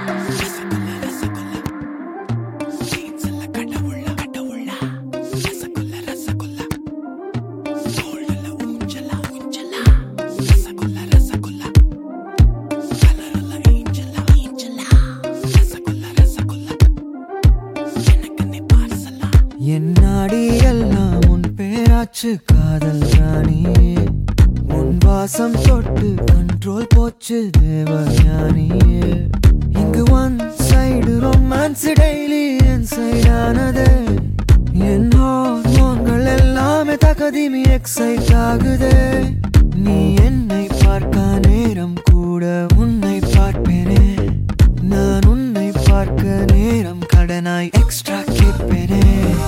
என் நாடி எல்லாம் உன் பேராச்சு காதல் ராணியே உன் வாசம் தொட்டு கண்ட்ரோல் போச்சு தேவஞானியே இங்கு ஒன் சைடு ரொமான்ஸ் டெய்லி என் சைடானதே என் ஹார்மோன்கள் எல்லாமே தகதிமி எக்ஸைட் ஆகுதே நீ என்னை பார்க்க நேரம் கூட உன்னை பார்ப்பேனே நான் உன்னை பார்க்க நேரம் கடனாய் எக்ஸ்ட்ரா கேட்பேனே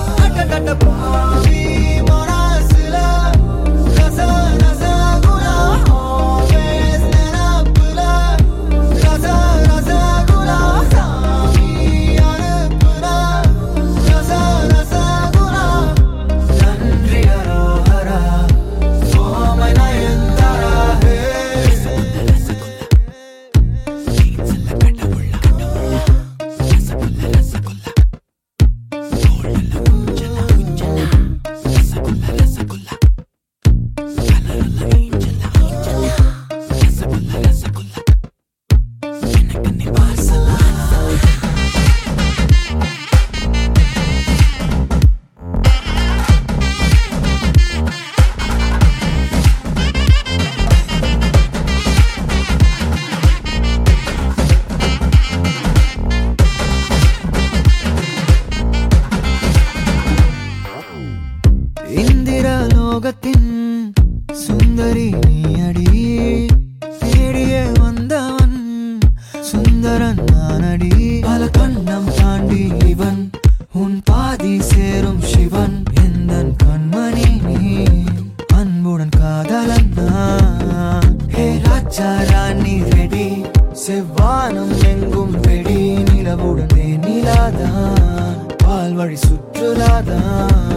நன்றி அரோஹரா ஓமை நயன்தாரா ஹே இந்திர லோகத்தின் சுந்தரி நீ அடி தேடிய வந்தவன் சுந்தரன் நானடி பல கண்ணம் தாண்டி இவன் உன் பாதி சேரும் சிவன் எந்தன் கண்மணி நீ அன்புடன் காதலன் நான் ஹே ராஜா ராணி ரெடி செவ்வானம் எங்கும் வெடி நிலவுடன் நிலாதான் பால் வழி சுற்றுலாதான்